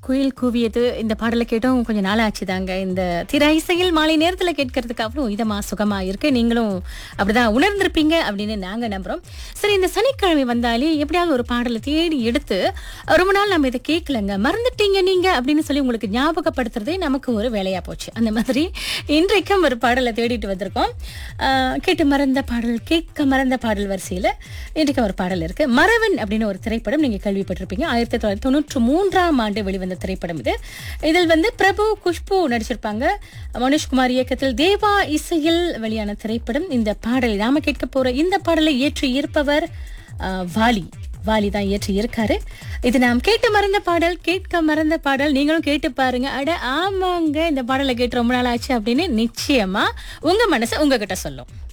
குயில் கூவியது இந்த பாடலை கேட்டோம் கொஞ்சம் நாள் ஆச்சுதாங்க இந்த திரை இசையில் மாலை நேரத்துல கேட்கறதுக்கு அவ்வளோ இதமா சுகமா இருக்கு நீங்களும் அப்படிதான் உணர்ந்திருப்பீங்க அப்படின்னு நாங்க நம்புறோம் சரி இந்த சனிக்கிழமை வந்தாலே எப்படியாவது ஒரு பாடலை தேடி எடுத்து ரொம்ப நாள் நம்ம இதை கேட்கலங்க மறந்துட்டீங்க நீங்க அப்படின்னு சொல்லி உங்களுக்கு ஞாபகப்படுத்துறதே நமக்கு ஒரு வேலையா போச்சு அந்த மாதிரி இன்றைக்கும் ஒரு பாடலை தேடிட்டு வந்திருக்கோம் ஆஹ் கேட்டு மறந்த பாடல் கேட்க மறந்த பாடல் வரிசையில இன்றைக்கு ஒரு பாடல் இருக்கு மறவன் அப்படின்னு ஒரு திரைப்படம் நீங்க கேள்விப்பட்டிருப்பீங்க ஆயிரத்தி தொள்ளாயிரத்தி தொண்ணூற்றி மூன்றாம் ஆண்டு வெளிவந்த திரைப்படம் இது இதில் வந்து பிரபு குஷ்பு நடிச்சிருப்பாங்க மனோஜ்குமார் இயக்கத்தில் தேவா இசையில் வெளியான திரைப்படம் இந்த பாடலை நாம கேட்க போற இந்த பாடலை இயற்றி இருப்பவர் ஆஹ், வாலி வாலி தான் இயற்றி இருக்காரு இது நாம் கேட்டு மறந்த பாடல் கேட்க மறந்த பாடல் நீங்களும் கேட்டு பாருங்க அட ஆமாங்க இந்த பாடலை கேட்டு ரொம்ப நாள் ஆச்சு அப்படின்னு நிச்சயமா உங்க மனசு உங்ககிட்ட சொல்லும்